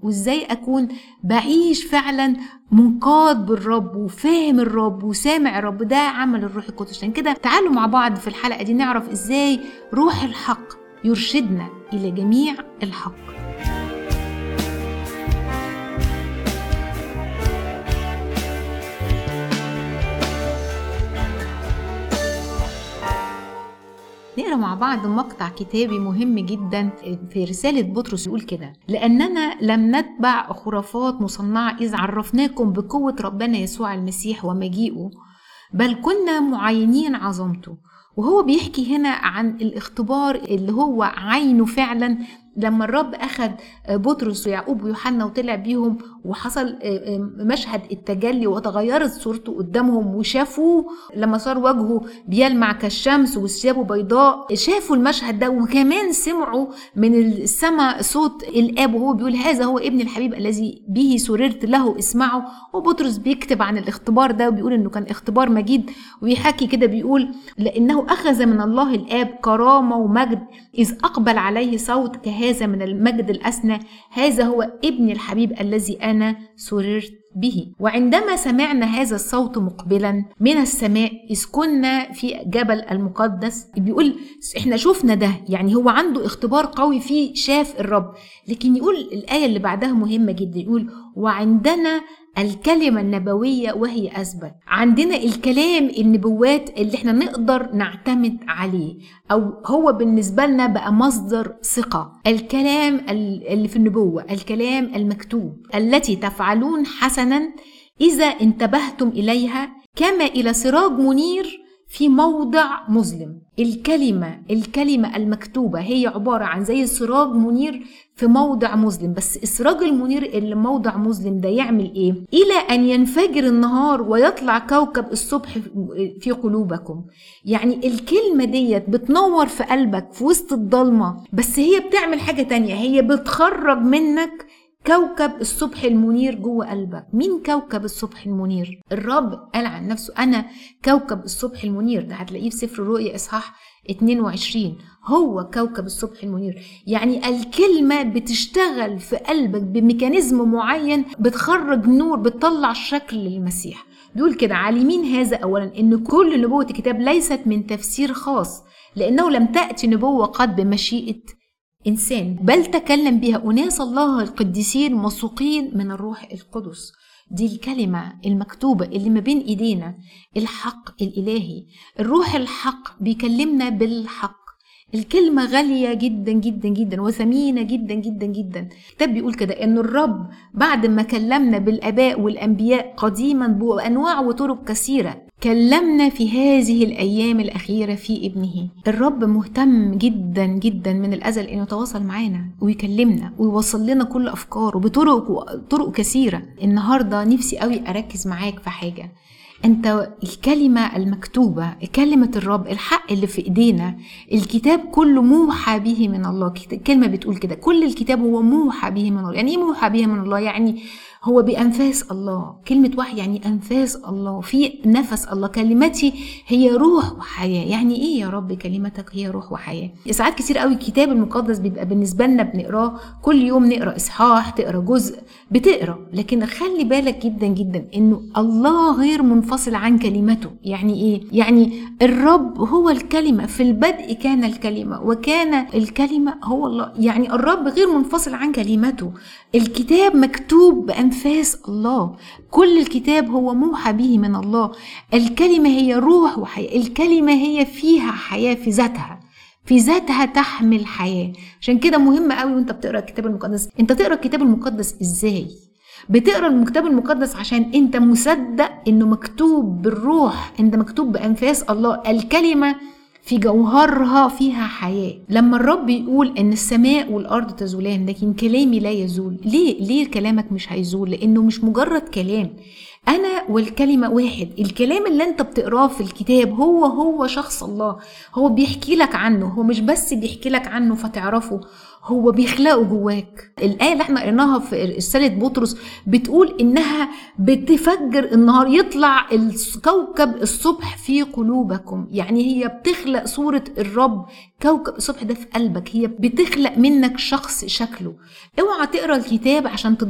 وازاي اكون بعيش فعلا منقاد بالرب وفاهم الرب وسامع الرب ده عمل الروح القدس عشان كده تعالوا مع بعض في الحلقه دي نعرف ازاي روح الحق يرشدنا الى جميع الحق نقرا مع بعض مقطع كتابي مهم جدا في رسالة بطرس يقول كده لأننا لم نتبع خرافات مصنعة إذ عرفناكم بقوة ربنا يسوع المسيح ومجيئه بل كنا معينين عظمته وهو بيحكي هنا عن الاختبار اللي هو عينه فعلا لما الرب أخذ بطرس ويعقوب ويوحنا وطلع بيهم وحصل مشهد التجلي وتغيرت صورته قدامهم وشافوه لما صار وجهه بيلمع كالشمس وثيابه بيضاء شافوا المشهد ده وكمان سمعوا من السماء صوت الاب وهو بيقول هذا هو ابن الحبيب الذي به سررت له اسمعه وبطرس بيكتب عن الاختبار ده وبيقول انه كان اختبار مجيد ويحكي كده بيقول لانه اخذ من الله الاب كرامه ومجد اذ اقبل عليه صوت كهذا من المجد الاسنى هذا هو ابن الحبيب الذي أنا سررت به وعندما سمعنا هذا الصوت مقبلا من السماء إذ كنا في جبل المقدس بيقول احنا شفنا ده يعني هو عنده اختبار قوي فيه شاف الرب لكن يقول الآية اللي بعدها مهمة جدا يقول وعندنا الكلمة النبوية وهي أثبت عندنا الكلام النبوات اللي احنا نقدر نعتمد عليه أو هو بالنسبة لنا بقى مصدر ثقة الكلام اللي في النبوة الكلام المكتوب التي تفعلون حسنا إذا انتبهتم إليها كما إلى سراج منير في موضع مظلم الكلمة الكلمة المكتوبة هي عبارة عن زي سراج منير في موضع مظلم بس السراج المنير اللي موضع مظلم ده يعمل ايه الى ان ينفجر النهار ويطلع كوكب الصبح في قلوبكم يعني الكلمة ديت بتنور في قلبك في وسط الضلمة بس هي بتعمل حاجة تانية هي بتخرج منك كوكب الصبح المنير جوه قلبك مين كوكب الصبح المنير الرب قال عن نفسه انا كوكب الصبح المنير ده هتلاقيه في سفر الرؤيا اصحاح 22 هو كوكب الصبح المنير يعني الكلمة بتشتغل في قلبك بميكانيزم معين بتخرج نور بتطلع شكل للمسيح بيقول كده عالمين هذا أولا إن كل نبوة الكتاب ليست من تفسير خاص لأنه لم تأتي نبوة قد بمشيئة إنسان بل تكلم بها أناس الله القديسين مسوقين من الروح القدس دي الكلمة المكتوبة اللي ما بين إيدينا الحق الإلهي الروح الحق بيكلمنا بالحق الكلمة غالية جدا جدا جدا وثمينة جدا جدا جدا الكتاب بيقول كده ان الرب بعد ما كلمنا بالاباء والانبياء قديما بانواع وطرق كثيرة كلمنا في هذه الايام الاخيرة في ابنه الرب مهتم جدا جدا من الازل انه يتواصل معانا ويكلمنا ويوصل لنا كل افكاره بطرق طرق كثيرة النهاردة نفسي قوي اركز معاك في حاجة انت الكلمة المكتوبة كلمة الرب الحق اللي في ايدينا الكتاب كله موحى به من الله كلمة بتقول كده كل الكتاب هو موحى به من الله يعني ايه موحى به من الله يعني هو بأنفاس الله كلمة وحي يعني أنفاس الله في نفس الله كلمتي هي روح وحياة يعني إيه يا رب كلمتك هي روح وحياة ساعات كتير قوي الكتاب المقدس بيبقى بالنسبة لنا بنقراه كل يوم نقرا إصحاح تقرا جزء بتقرا لكن خلي بالك جدا جدا إنه الله غير منفصل عن كلمته يعني إيه يعني الرب هو الكلمة في البدء كان الكلمة وكان الكلمة هو الله يعني الرب غير منفصل عن كلمته الكتاب مكتوب بأنفاس الله كل الكتاب هو موحى به من الله الكلمة هي روح وحياة الكلمة هي فيها حياة في ذاتها في ذاتها تحمل حياة عشان كده مهم قوي وانت بتقرا الكتاب المقدس انت تقرا الكتاب المقدس ازاي بتقرا الكتاب المقدس عشان انت مصدق انه مكتوب بالروح انت مكتوب بانفاس الله الكلمه في جوهرها فيها حياة لما الرب يقول ان السماء والارض تزولان لكن كلامي لا يزول ليه ليه كلامك مش هيزول لانه مش مجرد كلام انا والكلمه واحد الكلام اللي انت بتقراه في الكتاب هو هو شخص الله هو بيحكي لك عنه هو مش بس بيحكي لك عنه فتعرفه هو بيخلقه جواك الآية اللي احنا قريناها في رسالة بطرس بتقول إنها بتفجر النهار يطلع كوكب الصبح في قلوبكم يعني هي بتخلق صورة الرب كوكب الصبح ده في قلبك هي بتخلق منك شخص شكله اوعى تقرا الكتاب عشان